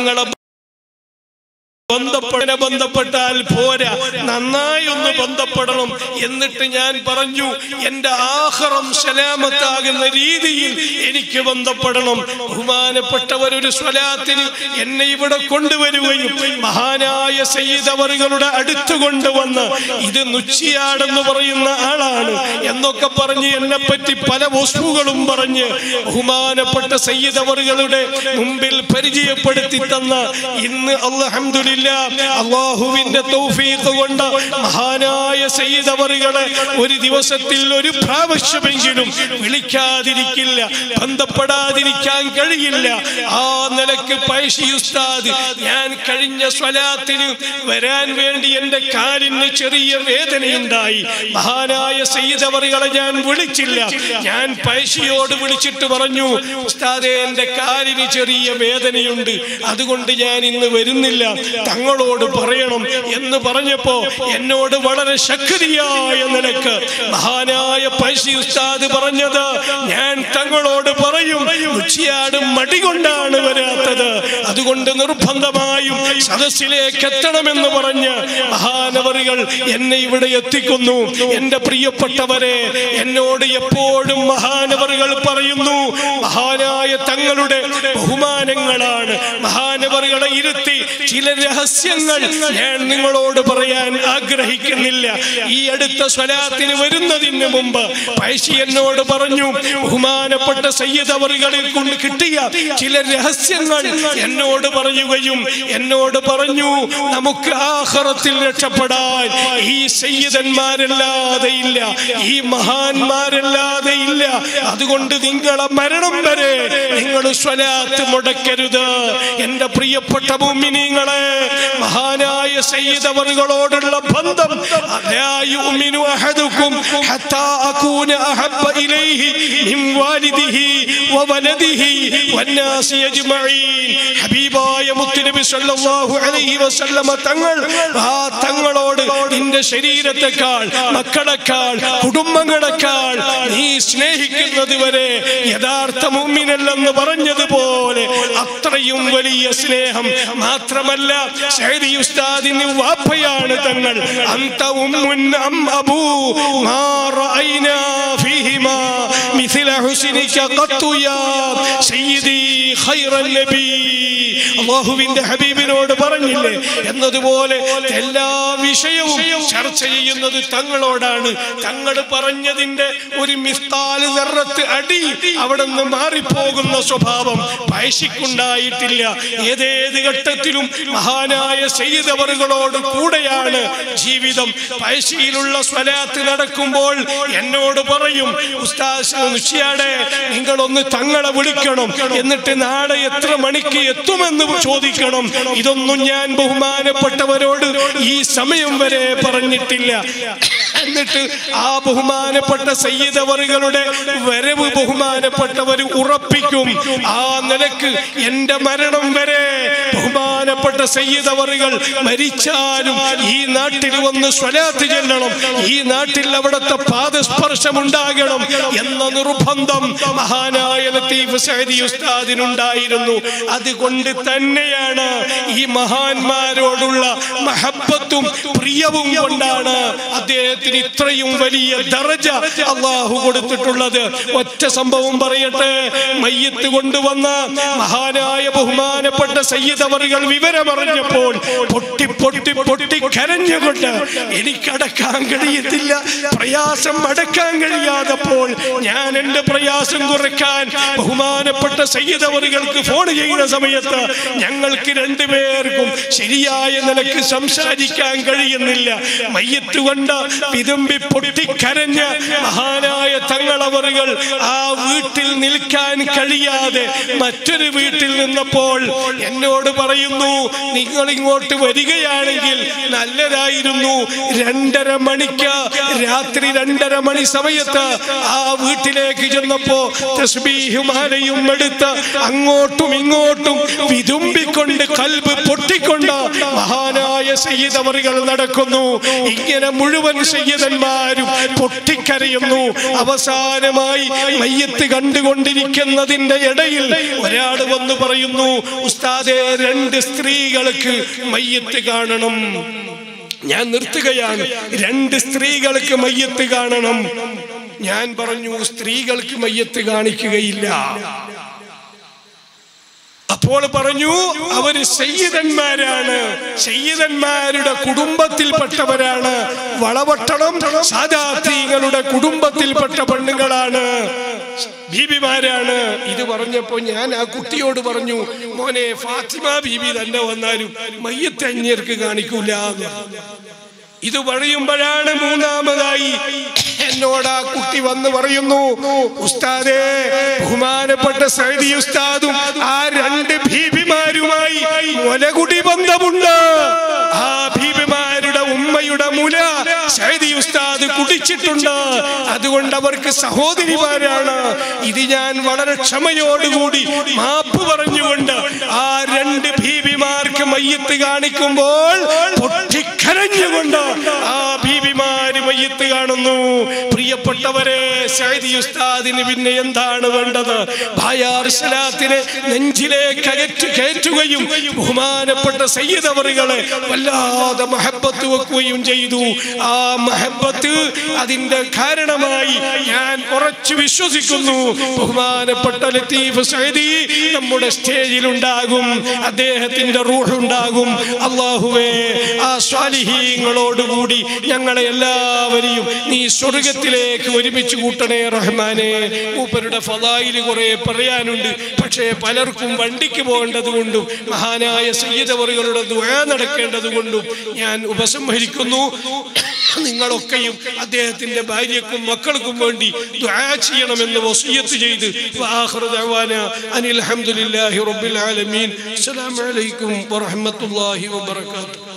തങ്ങളെ ബന്ധപ്പെട ബന്ധപ്പെട്ടാൽ പോരാ നന്നായി ഒന്ന് ബന്ധപ്പെടണം എന്നിട്ട് ഞാൻ പറഞ്ഞു എന്റെ ആഹ്റം സലാമത്താകുന്ന രീതിയിൽ എനിക്ക് ബന്ധപ്പെടണം ബഹുമാനപ്പെട്ടവർ ഒരു സ്വലാത്തിന് എന്നെ ഇവിടെ കൊണ്ടുവരികയും മഹാനായ സയ്യിദവറുകളുടെ അടുത്ത് കൊണ്ടുവന്ന് ഇത് നുച്ചിയാടെന്ന് പറയുന്ന ആളാണ് എന്നൊക്കെ പറഞ്ഞ് എന്നെ പറ്റി പല വസ്തുക്കളും പറഞ്ഞ് ബഹുമാനപ്പെട്ട സയ്യിദവറുകളുടെ മുമ്പിൽ പരിചയപ്പെടുത്തി തന്ന ഇന്ന് അൽഹംദുലില്ലാ അള്ളാഹുവിന്റെ തൗഫീഖ് കൊണ്ട് മഹാനായ സയ്യിദവറുകളെ ഒരു ദിവസത്തിൽ ഒരു പ്രാവശ്യമെങ്കിലും വിളിക്കാതിരിക്കില്ല ബന്ധപ്പെടാതിരിക്കാൻ കഴിയില്ല ആ നിലക്ക് പൈഷി ഉസ്താദ് ഞാൻ കഴിഞ്ഞ സ്വലാത്തിന് വരാൻ വേണ്ടി എന്റെ കാലിന് ചെറിയ വേദനയുണ്ടായി മഹാനായ സയ്യിദവറുകളെ ഞാൻ വിളിച്ചില്ല ഞാൻ പൈഷിയോട് വിളിച്ചിട്ട് പറഞ്ഞു ഉസ്താദെ എന്റെ കാലിന് ചെറിയ വേദനയുണ്ട് അതുകൊണ്ട് ഞാൻ ഇന്ന് വരുന്നില്ല തങ്ങളോട് പറയണം എന്ന് പറഞ്ഞപ്പോ എന്നോട് വളരെ ശക്തിയായ നിലക്ക് മഹാനായ പൈസി ഉസ്താദ് പറഞ്ഞത് ഞാൻ തങ്ങളോട് പറയും ഉച്ചയാട് മടി കൊണ്ടാണ് വരാത്തത് അതുകൊണ്ട് നിർബന്ധമായും സദസ്സിലേക്ക് എത്തണമെന്ന് പറഞ്ഞ് മഹാനവറികൾ എന്നെ ഇവിടെ എത്തിക്കുന്നു എന്റെ പ്രിയപ്പെട്ടവരെ എന്നോട് എപ്പോഴും മഹാനവറുകൾ പറയുന്നു മഹാനായ തങ്ങളുടെ ബഹുമാനങ്ങളാണ് മഹാനവറുകളെ ഇരുത്തി ചില രഹസ്യങ്ങൾ ഞാൻ നിങ്ങളോട് പറയാൻ ആഗ്രഹിക്കുന്നില്ല ഈ അടുത്ത സ്വലാത്തിന് വരുന്നതിന് മുമ്പ് പൈസി എന്നോട് പറഞ്ഞു ബഹുമാനപ്പെട്ട സയ്യിദവറുകളിൽ കൊണ്ട് കിട്ടിയ ചില രഹസ്യങ്ങൾ എന്നോട് പറയുകയും എന്നോട് പറഞ്ഞു നമുക്ക് ആഹ്റത്തിൽ രക്ഷപ്പെടാൻ ഈ സയ്യിദന്മാരല്ലാതെ ഇല്ല ഈ മഹാന്മാരല്ലാതെ ഇല്ല അതുകൊണ്ട് നിങ്ങളെ മരണം വരെ നിങ്ങൾ സ്വലാത്ത് മുടക്കരുത് എന്റെ പ്രിയപ്പെട്ട മുമ്മിനിങ്ങളെ മഹാനായ സയ്യിദവറുകളോടുള്ള ബന്ധം ലാ യുഅ്മിനു അഹദുക്കും ഹത്താ അകൂന അഹബ്ബ ഇലൈഹി മിൻ വാലിദിഹി വവലദിഹി വന്നാസി അജ്മഈൻ ഹബീബായ മുത്തുനബി സല്ലല്ലാഹു അലൈഹി വസല്ലമ തങ്ങൾ ആ തങ്ങളോട് നിന്റെ ശരീരത്തെക്കാൾ മക്കളെക്കാൾ കുടുംബങ്ങളെക്കാൾ നീ സ്നേഹിക്കുന്നത് വരെ യഥാർത്ഥ മുമ്മിനല്ലെന്ന് പറഞ്ഞതുപോലെ അത്രയും വലിയ സ്നേഹം മാത്രമല്ല സൈദി ഉസ്താദിന് വാപ്പയാണ് തങ്ങൾ അന്ത ഉമ്മുൻ അം അബൂ മാ റഅയ്നാ ഫീഹിമാ മിഥില ഹുസ്നിക ഖത്തു യാ സയ്യിദി ഖൈറൻ നബി അള്ളാഹുവിന്റെ ഹബീബിനോട് പറഞ്ഞില്ലേ എന്നതുപോലെ എല്ലാ വിഷയവും ചർച്ച ചെയ്യുന്നത് തങ്ങളോടാണ് തങ്ങൾ പറഞ്ഞതിന്റെ ഒരു മിസ്താല് നിറത്ത് അടി അവിടെ നിന്ന് മാറിപ്പോകുന്ന സ്വഭാവം പൈശിക്കുണ്ടായിട്ടില്ല ഏതേത് ഘട്ടത്തിലും മഹാനായ ചെയ്തവറുകളോട് കൂടെയാണ് ജീവിതം പൈശിയിലുള്ള സ്വലാത്ത് നടക്കുമ്പോൾ എന്നോട് പറയും ഉസ്താദ് നിശ്ചയാടെ നിങ്ങളൊന്ന് തങ്ങളെ വിളിക്കണം എന്നിട്ട് നാളെ എത്ര മണിക്ക് എത്തുമെന്ന് ചോദിക്കണം ഇതൊന്നും ഞാൻ ബഹുമാനപ്പെട്ടവരോട് ഈ സമയം വരെ പറഞ്ഞിട്ടില്ല എന്നിട്ട് ആ ബഹുമാനപ്പെട്ട സയ്യിദവറുകളുടെ വരവ് ബഹുമാനപ്പെട്ടവർ ഉറപ്പിക്കും ആ നിലക്ക് എന്റെ മരണം വരെ ബഹുമാനപ്പെട്ട സയ്യിദവറുകൾ മരിച്ചാലും ഈ നാട്ടിൽ വന്ന് സ്വലാത്ത് ചെല്ലണം ഈ നാട്ടിൽ അവിടുത്തെ പാദസ്പർശം ഉണ്ടാകണം എന്ന നിർബന്ധം മഹാനായ ലത്തീഫ് സഹദി ഉസ്താദിനുണ്ടായിരുന്നു അതുകൊണ്ട് തന്നെയാണ് ഈ മഹാന്മാരോടുള്ള മഹബത്തും പ്രിയവും കൊണ്ടാണ് അദ്ദേഹത്തിന് ഇത്രയും വലിയ ദറജ അള്ളാഹു കൊടുത്തിട്ടുള്ളത് ഒറ്റ സംഭവം പറയട്ടെ മയ്യത്ത് കൊണ്ടുവന്ന മഹാനായ ബഹുമാനപ്പെട്ട സയ്യിദവറുകൾ വിവരമറിഞ്ഞപ്പോൾ പൊട്ടി പൊട്ടി പൊട്ടി കരഞ്ഞുകൊണ്ട് എനിക്കടക്കാൻ കഴിയത്തില്ല പ്രയാസം അടക്കാൻ കഴിയാതപ്പോൾ ഞാൻ എന്റെ പ്രയാസം കുറയ്ക്കാൻ ബഹുമാനപ്പെട്ട സയ്യിദവറുകൾക്ക് ഫോൺ ചെയ്യുന്ന സമയത്ത് ഞങ്ങൾക്ക് രണ്ടുപേർക്കും ശരിയായ നിലക്ക് സംസാരിക്കാൻ കഴിയുന്നില്ല മയ്യത്ത് കൊണ്ട് വിതുമ്പി പൊട്ടിക്കരഞ്ഞ മഹാനായ തങ്ങളവറുകൾ ആ വീട്ടിൽ നിൽക്കാൻ കഴിയാതെ മറ്റൊരു വീട്ടിൽ നിന്നപ്പോൾ എന്നോട് പറയുന്നു നിങ്ങൾ ഇങ്ങോട്ട് വരികയാണെങ്കിൽ നല്ലതായിരുന്നു രണ്ടര മണിക്ക് രാത്രി രണ്ടര മണി സമയത്ത് ആ വീട്ടിലേക്ക് ചെന്നപ്പോ തസ്ബീഹുമാലയും എടുത്ത് അങ്ങോട്ടും ഇങ്ങോട്ടും വിതുമ്പിക്കൊണ്ട് കൽബ് പൊട്ടിക്കൊണ്ട് മഹാനായ സയ്യിദവറുകൾ നടക്കുന്നു ഇങ്ങനെ മുഴുവൻ സയ്യിദന്മാരും പൊട്ടിക്കരയുന്നു അവസാനമായി മയ്യത്ത് കണ്ടുകൊണ്ടിരിക്കുന്നതിന്റെ ഇടയിൽ ഒരാൾ വന്ന് പറയുന്നു ഉസ്താദെ രണ്ട് സ്ത്രീകൾക്ക് മയ്യത്ത് കാണണം ഞാൻ നിർത്തുകയാണ് രണ്ട് സ്ത്രീകൾക്ക് മയ്യത്ത് കാണണം ഞാൻ പറഞ്ഞു സ്ത്രീകൾക്ക് മയ്യത്ത് കാണിക്കുകയില്ല അപ്പോൾ പറഞ്ഞു അവര് സയ്യിദന്മാരാണ് സയ്യിദന്മാരുടെ കുടുംബത്തിൽപ്പെട്ടവരാണ് വളവട്ടണം സാദാത്തീങ്ങളുടെ കുടുംബത്തിൽപ്പെട്ട പെണ്ണുങ്ങളാണ് ബീബിമാരാണ് ഇത് പറഞ്ഞപ്പോ ഞാൻ ആ കുട്ടിയോട് പറഞ്ഞു മോനെ ഫാത്തിമ ബീബി തന്നെ വന്നാലും മയ്യത്ത് അന്യർക്ക് കാണിക്കൂല എന്ന് പറഞ്ഞു. ഇത് പറയുമ്പോഴാണ് മൂന്നാമതായി എന്നോട് ആ കുട്ടി വന്ന് പറയുന്നു ഉസ്താദേ ബഹുമാനപ്പെട്ട സൈദി ഉസ്താദും ആ രണ്ട് ഭീപിമാരുമായി മുലകുടി ബന്ധമുണ്ട് ആ ഭീപിമാരുടെ ഉമ്മയുടെ മുല സൈദി ഉസ്താദ് കുടിച്ചിട്ടുണ്ട് അതുകൊണ്ട് അവർക്ക് സഹോദരിമാരാണ് ഇത് ഞാൻ വളരെ ക്ഷമയോടുകൂടി മാപ്പ് പറഞ്ഞുകൊണ്ട് ആ രണ്ട് ഭീപിമാർക്ക് മയ്യത്ത് കാണിക്കുമ്പോൾ പൊട്ടിക്കരഞ്ഞുകൊണ്ട് ആ ഭീപിമാര് മയ്യത്ത് കാണുന്നു പ്രിയപ്പെട്ടവരെ സൈദി ഉസ്താദിന് പിന്നെ എന്താണ് വേണ്ടത് ഭായാർശലാത്തിനെ നെഞ്ചിലേക്ക് അകറ്റു കയറ്റുകയും ബഹുമാനപ്പെട്ട സയ്യിദവറുകളെ വല്ലാതെ മഹബത്ത് വെക്കുകയും ചെയ്തു ആ മഹബത്ത് അതിന്റെ കാരണമായി ഞാൻ ഉറച്ചു വിശ്വസിക്കുന്നു ബഹുമാനപ്പെട്ട ലത്തീഫ് സൈദി നമ്മുടെ സ്റ്റേജിൽ ഉണ്ടാകും അദ്ദേഹത്തിന്റെ റൂഹ് ഉണ്ടാകും അള്ളാഹുവേ ആ സ്വാലിഹീങ്ങളോടുകൂടി ഞങ്ങളെ എല്ലാവരെയും നീ സ്വർഗത്തിലേക്ക് ഒരുമിച്ച് കൂട്ടണേ റഹ്മാനെ മൂപ്പരുടെ ഫലായിൽ കുറെ പറയാനുണ്ട് പക്ഷേ പലർക്കും വണ്ടിക്ക് പോകേണ്ടത് കൊണ്ടും മഹാനായ സയ്യിദവറുകളുടെ ദുആ നടക്കേണ്ടത് കൊണ്ടും ഞാൻ ഉപസംഹരിക്കുന്നു നിങ്ങളൊക്കെയും അദ്ദേഹത്തിന്റെ ഭാര്യക്കും മക്കൾക്കും വേണ്ടി ദുആ ചെയ്യണമെന്ന് വസിയത്ത് ചെയ്ത് വആഖിറു ദഅവാന അനിൽ ഹംദുലില്ലാഹി റബ്ബിൽ ആലമീൻ അസ്സലാമു അലൈക്കും വറഹ്മത്തുള്ളാഹി വബറകാതുഹു